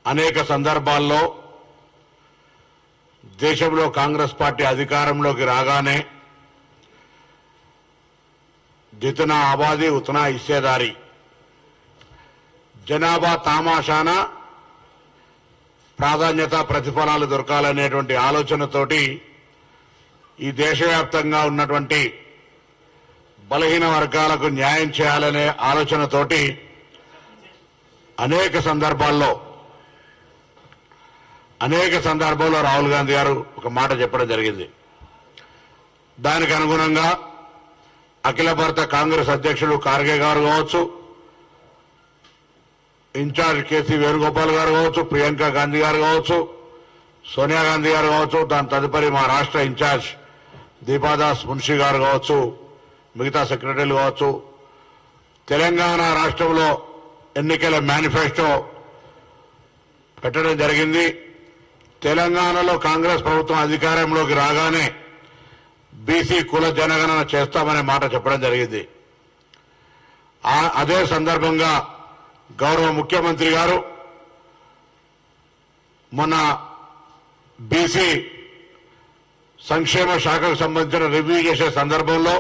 అనేక సందర్భాల్లో దేశంలో కాంగ్రెస్ పార్టీ అధికారంలోకి రాగానే జితనా ఆబాదీ ఉతనా హిస్సేదారి జనాభా తామాషాన ప్రాధాన్యత ప్రతిఫలాలు దొరకాలనేటువంటి ఆలోచనతోటి ఈ దేశవ్యాప్తంగా ఉన్నటువంటి బలహీన వర్గాలకు న్యాయం చేయాలనే ఆలోచనతోటి అనేక సందర్భాల్లో అనేక సందర్భాల్లో రాహుల్ గాంధీ గారు ఒక మాట చెప్పడం జరిగింది దానికి అనుగుణంగా అఖిల భారత కాంగ్రెస్ అధ్యక్షుడు ఖార్గే గారు కావచ్చు ఇన్ఛార్జ్ కేసీ వేణుగోపాల్ గారు కావచ్చు ప్రియాంక గాంధీ గారు కావచ్చు సోనియా గాంధీ గారు కావచ్చు దాని తదుపరి మా రాష్ట్ర ఇన్ఛార్జ్ దీపాదాస్ మున్షి గారు కావచ్చు మిగతా సెక్రటరీలు కావచ్చు తెలంగాణ రాష్ట్రంలో ఎన్నికల మేనిఫెస్టో పెట్టడం జరిగింది తెలంగాణలో కాంగ్రెస్ ప్రభుత్వం అధికారంలోకి రాగానే బీసీ కుల జనగణన చేస్తామనే మాట చెప్పడం జరిగింది ఆ- అదే సందర్భంగా గౌరవ ముఖ్యమంత్రి గారు మొన్న బీసీ సంక్షేమ శాఖకు సంబంధించిన రివ్యూ చేసే సందర్భంలో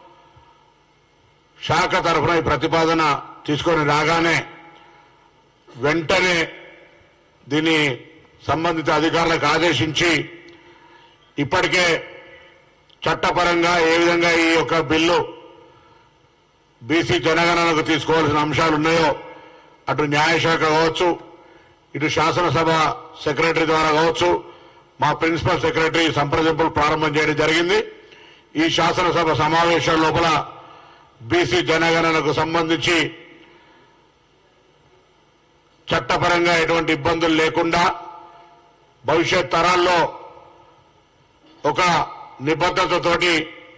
శాఖ తరఫున ఈ ప్రతిపాదన తీసుకొని రాగానే వెంటనే దీన్ని సంబంధిత అధికారులకు ఆదేశించి ఇప్పటికే చట్టపరంగా ఏ విధంగా ఈ యొక్క బిల్లు బీసీ జనగణనకు తీసుకోవాల్సిన అంశాలు ఉన్నాయో అటు న్యాయశాఖ కావచ్చు ఇటు శాసనసభ సెక్రటరీ ద్వారా కావచ్చు మా ప్రిన్సిపల్ సెక్రటరీ సంప్రదింపులు ప్రారంభం చేయడం జరిగింది ఈ శాసనసభ సమావేశాల లోపల బీసీ జనగణనకు సంబంధించి చట్టపరంగా ఎటువంటి ఇబ్బందులు లేకుండా భవిష్యత్ తరాల్లో ఒక నిబద్ధతతోటి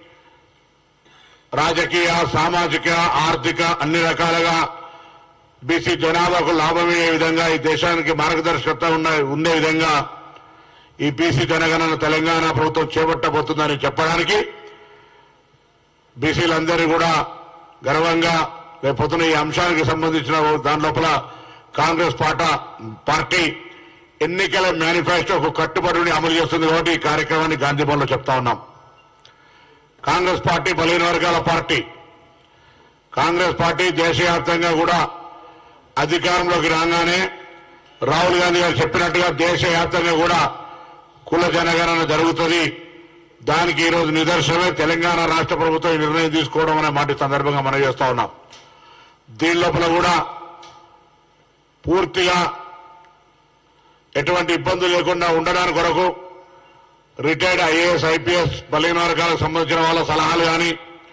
రాజకీయ సామాజిక ఆర్థిక అన్ని రకాలుగా బీసీ జనాభాకు లాభమయ్యే విధంగా ఈ దేశానికి మార్గదర్శకత్వం ఉన్న ఉండే విధంగా ఈ బీసీ జనగణన తెలంగాణ ప్రభుత్వం చేపట్టబోతుందని చెప్పడానికి బీసీలందరూ కూడా గర్వంగా రేపొద్దున ఈ అంశానికి సంబంధించిన దాని లోపల కాంగ్రెస్ పాట పార్టీ ఎన్నికల మేనిఫెస్టోకు కట్టుబడిని అమలు చేస్తుంది కాబట్టి ఈ కార్యక్రమాన్ని గాంధీ భవన్లో చెప్తా ఉన్నాం కాంగ్రెస్ పార్టీ బలహీన వర్గాల పార్టీ కాంగ్రెస్ పార్టీ దేశవ్యాప్తంగా కూడా అధికారంలోకి రాగానే రాహుల్ గాంధీ గారు చెప్పినట్టుగా దేశవ్యాప్తంగా కూడా కుల జనగణన జరుగుతుంది దానికి ఈ రోజు నిదర్శనమే తెలంగాణ రాష్ట్ర ప్రభుత్వం ఈ నిర్ణయం తీసుకోవడం అనే మాట ఈ సందర్భంగా మనం చేస్తా ఉన్నాం దీని లోపల కూడా పూర్తిగా ఎటువంటి ఇబ్బందులు లేకుండా ఉండడానికి కొరకు రిటైర్డ్ ఐఏఎస్ ఐపీఎస్ బలహీన వర్గాలకు సంబంధించిన వాళ్ళ సలహాలు కానీ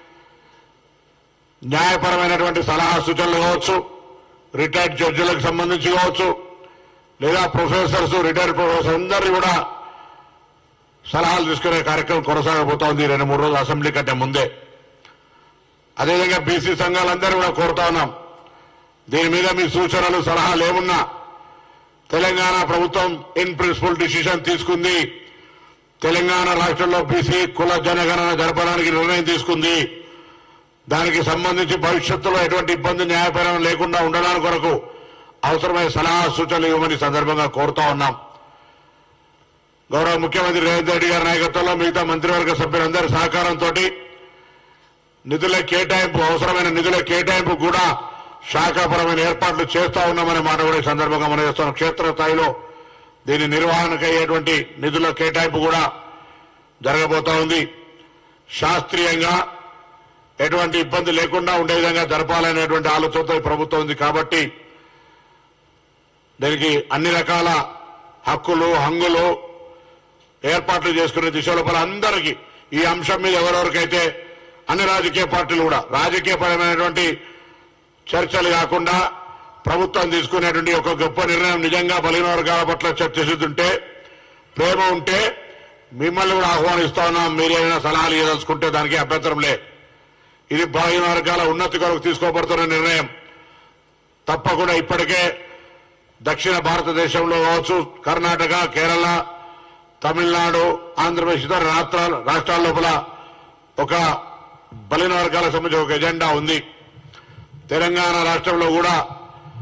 న్యాయపరమైనటువంటి సలహా సూచనలు కావచ్చు రిటైర్డ్ జడ్జిలకు సంబంధించి కావచ్చు లేదా ప్రొఫెసర్స్ రిటైర్డ్ ప్రొఫెసర్స్ అందరినీ కూడా సలహాలు తీసుకునే కార్యక్రమం కొనసాగబోతా ఉంది ఈ రెండు మూడు రోజులు అసెంబ్లీ కంటే ముందే అదేవిధంగా బీసీ సంఘాలందరూ కూడా కోరుతా ఉన్నాం దీని మీద మీ సూచనలు సలహాలు ఏమున్నా తెలంగాణ ప్రభుత్వం ఇన్ ప్రిన్సిపల్ డిసిషన్ తీసుకుంది తెలంగాణ రాష్ట్రంలో బీసీ కుల జనగణన జరపడానికి నిర్ణయం తీసుకుంది దానికి సంబంధించి భవిష్యత్తులో ఎటువంటి ఇబ్బంది న్యాయపరం లేకుండా ఉండడానికి కొరకు అవసరమైన సలహా సూచనలు ఇవ్వమని ఈ సందర్భంగా కోరుతా ఉన్నాం గౌరవ ముఖ్యమంత్రి రేవంత్ రెడ్డి గారి నాయకత్వంలో మిగతా మంత్రివర్గ సభ్యులందరి సహకారంతో నిధుల కేటాయింపు అవసరమైన నిధుల కేటాయింపు కూడా శాఖాపరమైన ఏర్పాట్లు చేస్తా ఉన్నామనే మాట కూడా ఈ సందర్భంగా మనం చేస్తున్నాం క్షేత్రస్థాయిలో దీని నిర్వహణకు అయ్యేటువంటి నిధుల కేటాయింపు కూడా జరగబోతా ఉంది శాస్త్రీయంగా ఎటువంటి ఇబ్బంది లేకుండా ఉండే విధంగా జరపాలనేటువంటి ఆలోచనతో ఈ ప్రభుత్వం ఉంది కాబట్టి దీనికి అన్ని రకాల హక్కులు హంగులు ఏర్పాట్లు చేసుకునే దిశ లోపల అందరికీ ఈ అంశం మీద ఎవరెవరికైతే అన్ని రాజకీయ పార్టీలు కూడా రాజకీయపరమైనటువంటి చర్చలు కాకుండా ప్రభుత్వం తీసుకునేటువంటి ఒక గొప్ప నిర్ణయం నిజంగా బలహీన వర్గాల పట్ల చర్చిస్తుంటే ప్రేమ ఉంటే మిమ్మల్ని కూడా ఆహ్వానిస్తా ఉన్నాం మీరేమైనా సలహాలు ఇవ్వదలుచుకుంటే దానికి అభ్యంతరం లే ఇది బలహీన వర్గాల ఉన్నతి కొరకు తీసుకోబడుతున్న నిర్ణయం తప్పకుండా ఇప్పటికే దక్షిణ భారతదేశంలో కావచ్చు కర్ణాటక కేరళ తమిళనాడు ఆంధ్రప్రదేశ్ ఇతర రాష్ట్రాల రాష్ట్రాల లోపల ఒక బలిన వర్గాలకు సంబంధించి ఒక ఎజెండా ఉంది తెలంగాణ రాష్ట్రంలో కూడా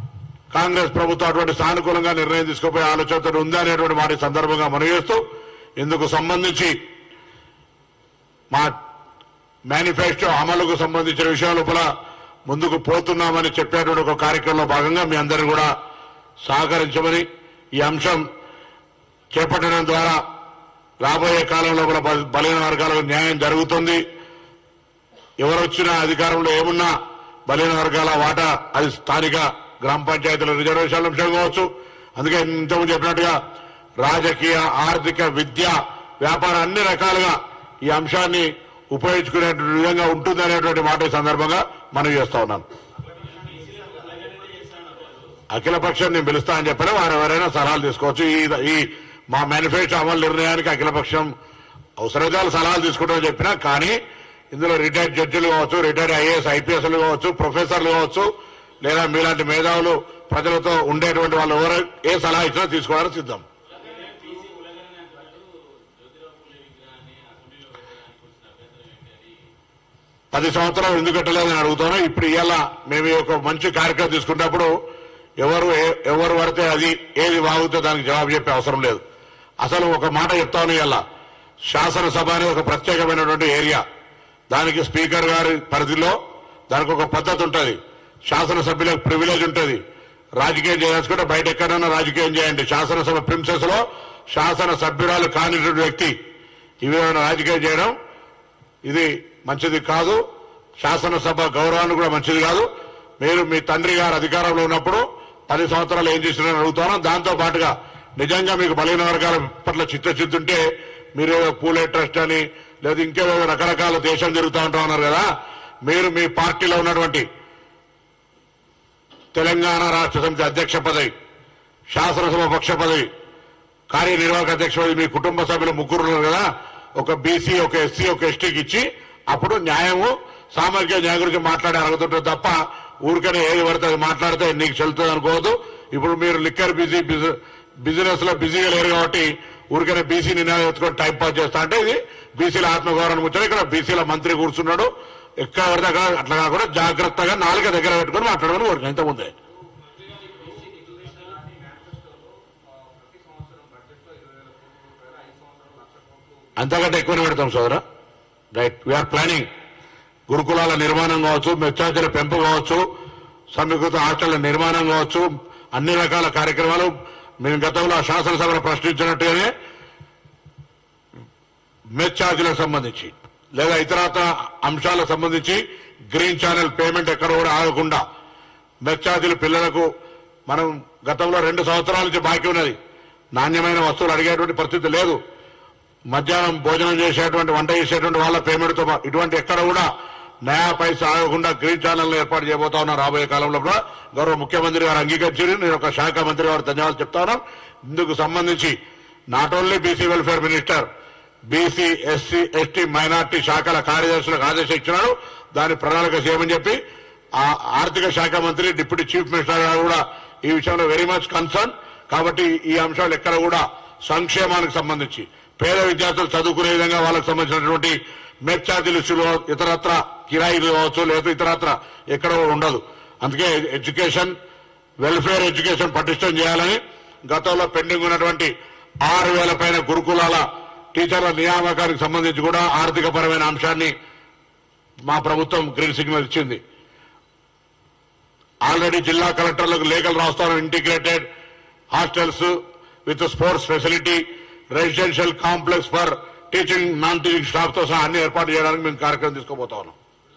కాంగ్రెస్ ప్రభుత్వం అటువంటి సానుకూలంగా నిర్ణయం తీసుకోపోయే ఆలోచనతో ఉందా అనేటువంటి మాట ఈ సందర్భంగా మనవి చేస్తూ ఇందుకు సంబంధించి మా మేనిఫెస్టో అమలుకు సంబంధించిన విషయాల లోపల ముందుకు పోతున్నామని చెప్పేటువంటి ఒక కార్యక్రమంలో భాగంగా మీ అందరిని కూడా సహకరించమని ఈ అంశం చేపట్టడం ద్వారా రాబోయే కాలంలో కూడా బల- బలహీన వర్గాలకు న్యాయం జరుగుతుంది ఎవరు వచ్చినా అధికారంలో ఏమున్నా బలహీన వర్గాల వాటా అది స్థానిక గ్రామ పంచాయతీల రిజర్వేషన్ల అంశం కావచ్చు అందుకే ఇంతకుముందు చెప్పినట్టుగా రాజకీయ ఆర్థిక విద్య వ్యాపారం అన్ని రకాలుగా ఈ అంశాన్ని ఉపయోగించుకునే విధంగా ఉంటుంది అనేటువంటి మాట ఈ సందర్భంగా మనం చేస్తా ఉన్నాను అఖిల పక్షం నేను పిలుస్తా అని చెప్పిన వారు ఎవరైనా సలహాలు తీసుకోవచ్చు ఈ ఈ మా మేనిఫెస్టో అమలు నిర్ణయానికి అఖిల పక్షం అవసరమైతే వాళ్ళు సలహాలు తీసుకుంటామని చెప్పినా కానీ ఇందులో రిటైర్డ్ జడ్జిలు కావచ్చు రిటైర్డ్ ఐఏఎస్ ఐపీఎస్లు కావచ్చు ప్రొఫెసర్లు కావచ్చు లేదా మీలాంటి మేధావులు ప్రజలతో ఉండేటువంటి వాళ్ళు ఎవరు ఏ సలహా ఇచ్చినా తీసుకోవడానికి సిద్ధం పది సంవత్సరాలు ఎందుకు కట్టలేదని అడుగుతాను ఇప్పుడు ఇవాళ మేము ఈ ఒక మంచి కార్యక్రమం తీసుకున్నప్పుడు ఎవరు ఏ- ఎవరు పడితే అది ఏది వాగుతో దానికి జవాబు చెప్పే అవసరం లేదు అసలు ఒక మాట చెప్తాను ఇవాళ శాసనసభ అనేది ఒక ప్రత్యేకమైనటువంటి ఏరియా దానికి స్పీకర్ గారి పరిధిలో దానికి ఒక పద్ధతి ఉంటుంది శాసనసభ్యులకు ప్రివిలేజ్ ఉంటుంది రాజకీయం చేయదలుచుకుంటే బయట ఎక్కడైనా రాజకీయం చేయండి శాసనసభ ప్రిన్సెస్ లో శాసన సభ్యురాలు కానిటువంటి వ్యక్తి ఈ విధమైన రాజకీయం చేయడం ఇది మంచిది కాదు శాసనసభ గౌరవాన్ని కూడా మంచిది కాదు మీరు మీ తండ్రి గారు అధికారంలో ఉన్నప్పుడు పది సంవత్సరాలు ఏం చేసినారని అడుగుతాను దాంతో పాటుగా నిజంగా మీకు బలహీన వర్గాల పట్ల చిత్తశుద్ధి ఉంటే మీరు ఏదో పూలే ట్రస్ట్ అని లేదా ఇంకేదో రకరకాల దేశం తిరుగుతూ ఉంటా ఉన్నారు కదా మీరు మీ పార్టీలో ఉన్నటువంటి తెలంగాణ రాష్ట్ర సమితి అధ్యక్ష పదవి శాసనసభ పక్ష పదవి కార్యనిర్వాహక అధ్యక్ష పదవి మీ కుటుంబ సభ్యులు ముగ్గురు ఉన్నారు కదా ఒక బీసీ ఒక ఎస్సీ ఒక ఎస్టీకి ఇచ్చి అప్పుడు న్యాయము సామాజిక న్యాయం గురించి మాట్లాడే అడుగుతుంటే తప్ప ఊరికనే ఏది పడితే అది మాట్లాడితే నీకు చెల్లుతుంది అనుకోవద్దు ఇప్పుడు మీరు లిక్కర్ బిజీ బిజినెస్ లో బిజీగా లేరు కాబట్టి ఊరికనే బీసీ నినాదం ఎత్తుకొని టైం పాస్ చేస్తా అంటే ఇది బీసీల ఆత్మగౌరవం ముచ్చట ఇక్కడ బీసీల మంత్రి కూర్చున్నాడు ఎక్కడ పడితే అక్కడ అట్లా కాకుండా జాగ్రత్తగా నాలుక దగ్గర పెట్టుకొని మాట్లాడమని కోరిక ఇంతకుముందే అంతకంటే ఎక్కువనే పెడతాం సోదరా రైట్ వీఆర్ ప్లానింగ్ గురుకులాల నిర్మాణం కావచ్చు మెచ్చార్జీల పెంపు కావచ్చు సమీకృత హాస్టళ్ల నిర్మాణం కావచ్చు అన్ని రకాల కార్యక్రమాలు మేము గతంలో శాసనసభలో ప్రశ్నించినట్టుగానే మెచ్ ఛార్జీలకు సంబంధించి లేదా ఇతరత్ర అంశాలకు సంబంధించి గ్రీన్ ఛానల్ పేమెంట్ ఎక్కడ కూడా ఆగకుండా మెచ్ ఛార్జీలు పిల్లలకు మనం గతంలో రెండు సంవత్సరాల నుంచి బాకీ ఉన్నది నాణ్యమైన వస్తువులు అడిగేటువంటి పరిస్థితి లేదు మధ్యాహ్నం భోజనం చేసేటువంటి వంట చేసేటువంటి వాళ్ళ పేమెంట్తో పా- ఇటువంటి ఎక్కడ కూడా నయా పైసా ఆగకుండా గ్రీన్ ఛానల్ ఏర్పాటు చేయబోతా ఉన్నాం రాబోయే కాలంలో కూడా గౌరవ ముఖ్యమంత్రి గారు అంగీకరించారు నేను ఒక శాఖ మంత్రి గారు ధన్యవాదాలు చెప్తా ఉన్నాను ఇందుకు సంబంధించి not only BC welfare minister BC SC ST minority శాఖల కార్యదర్శులకు ఆదేశం ఇచ్చినాడు దాని ప్రణాళిక చేయమని చెప్పి ఆ ఆర్థిక శాఖ మంత్రి డిప్యూటీ చీఫ్ మినిస్టర్ గారు కూడా ఈ విషయంలో వెరీ మచ్ కన్సర్న్ కాబట్టి ఈ అంశాలు ఎక్కడ కూడా సంక్షేమానికి సంబంధించి పేద విద్యార్థులు చదువుకునే విధంగా వాళ్ళకి సంబంధించినటువంటి మెట్ ఛార్జీలు ఇష్యూలు ఇతరత్ర కిరాయిలు కావచ్చు లేదా ఇతరత్ర ఎక్కడ కూడా ఉండదు అందుకే ఎడ్యుకేషన్ వెల్ఫేర్ ఎడ్యుకేషన్ పటిష్టం చేయాలని గతంలో పెండింగ్ ఉన్నటువంటి ఆరు వేల పైన గురుకులాల టీచర్ల నియామకానికి సంబంధించి కూడా ఆర్థిక పరమైన అంశాన్ని మా ప్రభుత్వం గ్రీన్ సిగ్నల్ ఇచ్చింది ఆల్రెడీ జిల్లా కలెక్టర్లకు లేఖలు రాస్తాను integrated hostels with sports facility residential complex for teaching non teaching staff తో సహా అన్ని ఏర్పాటు చేయడానికి మేము కార్యక్రమం తీసుకోబోతా ఉన్నాం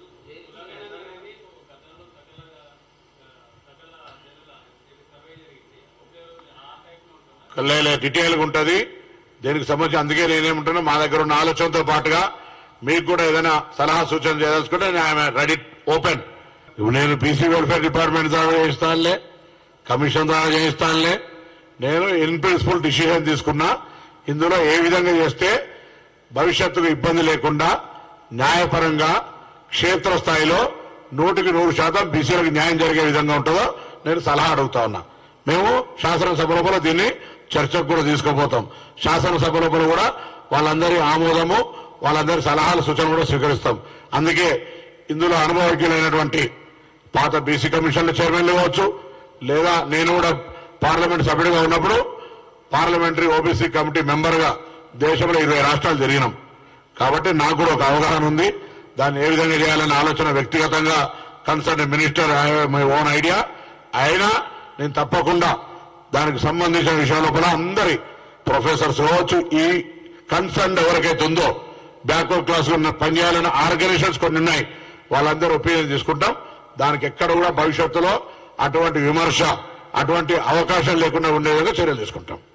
లేదు డీటెయిల్ గా ఉంటుంది దీనికి సంబంధించి అందుకే నేనేమంటున్నా మా దగ్గర ఉన్న ఆలోచనతో పాటుగా మీకు కూడా ఏదైనా సలహా సూచన చేయదలుచుకుంటే ఐఎమ్ రెడీ ఓపెన్ ఇప్పుడు నేను బీసీ వెల్ఫేర్ డిపార్ట్మెంట్ ద్వారా చేయిస్తానులే కమిషన్ ద్వారా చేయిస్తానులే నేను ఇన్ ప్రిన్సిపల్ డిసిషన్ తీసుకున్నా ఇందులో ఏ విధంగా చేస్తే భవిష్యత్తుకు ఇబ్బంది లేకుండా న్యాయపరంగా క్షేత్రస్థాయిలో నూటికి నూరు శాతం బీసీలకు న్యాయం జరిగే విధంగా ఉంటుందో నేను సలహా అడుగుతా ఉన్నా మేము శాసనసభ లోపల దీన్ని చర్చకు కూడా తీసుకోబోతాం శాసనసభ లోపల కూడా వాళ్ళందరి ఆమోదము వాళ్ళందరి సలహాలు సూచనలు కూడా స్వీకరిస్తాం అందుకే ఇందులో అనుభవజ్ఞులైనటువంటి పాత బీసీ కమిషన్ల చైర్మన్లు కావచ్చు లేదా నేను కూడా పార్లమెంట్ సభ్యుడిగా ఉన్నప్పుడు పార్లమెంటరీ ఓబీసీ కమిటీ మెంబర్గా దేశంలో ఇరవై రాష్ట్రాలు తిరిగినాం కాబట్టి నాకు కూడా ఒక అవగాహన ఉంది దాన్ని ఏ విధంగా చేయాలనే ఆలోచన వ్యక్తిగతంగా concern minister my own idea అయినా నేను తప్పకుండా దానికి సంబంధించిన విషయాల లోపల అందరి ప్రొఫెసర్స్ కావచ్చు ఈ కన్సర్న్ ఎవరికైతే ఉందో బ్యాక్వర్డ్ క్లాస్ ఉన్న పనిచేయాలన్న ఆర్గనైజేషన్స్ కొన్ని ఉన్నాయి వాళ్ళందరూ ఒపీనియన్ తీసుకుంటాం దానికి ఎక్కడ కూడా భవిష్యత్తులో అటువంటి విమర్శ అటువంటి అవకాశం లేకుండా ఉండే విధంగా చర్యలు తీసుకుంటాం